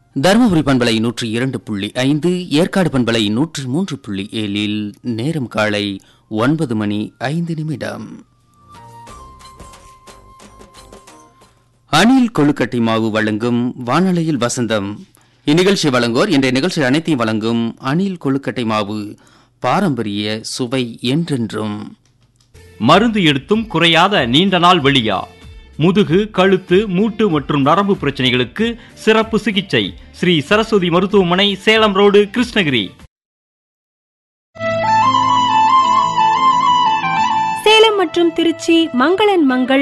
தருமபுரி பண்பலை நூற்றி இரண்டு புள்ளி ஐந்து ஏற்காடு பண்பலை நூற்றி மூன்று புள்ளி ஏழில் நேரம் காலை ஒன்பது மணி ஐந்து நிமிடம் அணில் கொழுக்கட்டை மாவு வழங்கும் வானொலியில் வசந்தம் இந்நிகழ்ச்சி வழங்குவோர் இன்றைய நிகழ்ச்சி அனைத்தையும் வழங்கும் அணில் கொழுக்கட்டை மாவு பாரம்பரிய சுவை என்றென்றும் மருந்து எடுத்தும் குறையாத நீண்ட நாள் வெளியா முதுகு கழுத்து மூட்டு மற்றும் நரம்பு பிரச்சனைகளுக்கு சிறப்பு சிகிச்சை ஸ்ரீ சரஸ்வதி மருத்துவமனை சேலம் ரோடு கிருஷ்ணகிரி சேலம் மற்றும் திருச்சி மங்களன் மங்கள்